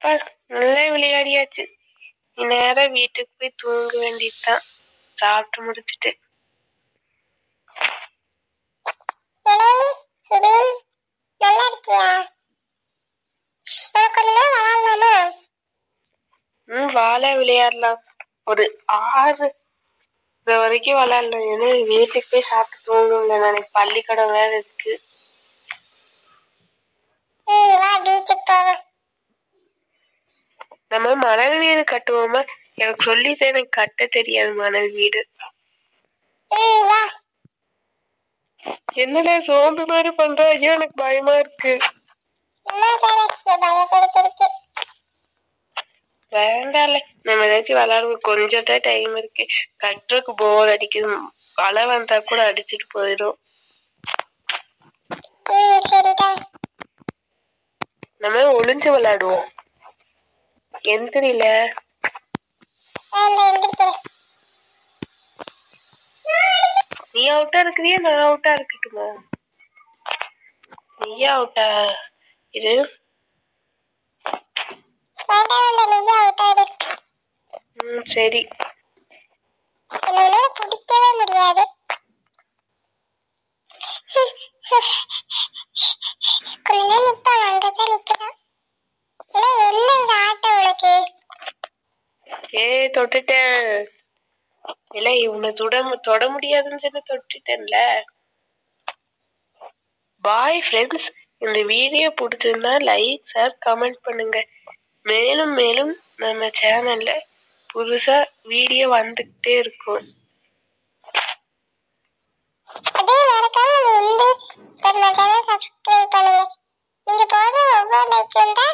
அப்பா நல்லா விளையாடியாச்சு நேரம் வீட்டுக்கு போய் தூங்க வேண்டியதுதான் சாப்பிட்டு முடிச்சிட்டு இலை சுபின் நல்லா இருக்கியா நான் கொஞ்ச நேரம் விளையாடலாமா ம் வாழை விளையாடலாம் ஒரு ஆறு இது வரைக்கும் விளையாடலாம் ஏன்னா வீட்டுக்கு போய் சாப்பிட்டு தூங்கணும்ல நாளைக்கு பள்ளிக்கூடம் வேற இருக்கு ம் வா பீச்சுக்கு போவோம் நம்ம மணல் வீடு கட்டுவோமா எனக்கு சொல்லிட்டு எனக்கு கட்ட தெரியாது மணல் வீடு ம் வா என்னடா சோம்பு மாதிரி பண்ற ஐயோ எனக்கு பயமா இருக்கு என்ன தானே பயப்படுத்திருக்கு வேண்டாம்ல நம்ம ஏதாச்சும் விளையாடுவோம் கொஞ்சம் தான் டைம் இருக்கு கட்டுறதுக்கு போர் அடிக்குது மழை வந்தா கூட அடிச்சிட்டு போயிடும் ம் சரிடா நம்ம ஒளிஞ்சு விளையாடுவோம் எந்திரில வேண்டாம் எந்திரிக்கிறேன் நீ அவுட்டா இருக்கிறியா நான் அவுட்டா இருக்கட்டுமா நீயா அவுட்டா இது வேண்டாம் வேண்டாம் நீயே அவுட்டாடு ம் சரி என்னோட பிடிக்கவே முடியாது கொஞ்ச நேரம் நிப்பான் அங்கதான் நிக்கிறான் இல்லை என்ன இந்த ஆட்டம் உனக்கு ஏய் தொட்டுட்டேன் இல்ல இவனை தொட தொட முடியாதுன்னு சொல்லி தொட்டுட்டேன்ல பாய் ஃப்ரெண்ட்ஸ் இந்த வீடியோ பிடிச்சிருந்தா லைக் ஷேர் கமெண்ட் பண்ணுங்க மேலும் மேலும் நம்ம சேனல்ல புதுசா வீடியோ வந்துகிட்டே இருக்கும் அதே மறக்காம இந்த சேனலை சப்ஸ்கிரைப் பண்ணுங்க நீங்க போடுற ஒவ்வொரு லைக்கும் தான்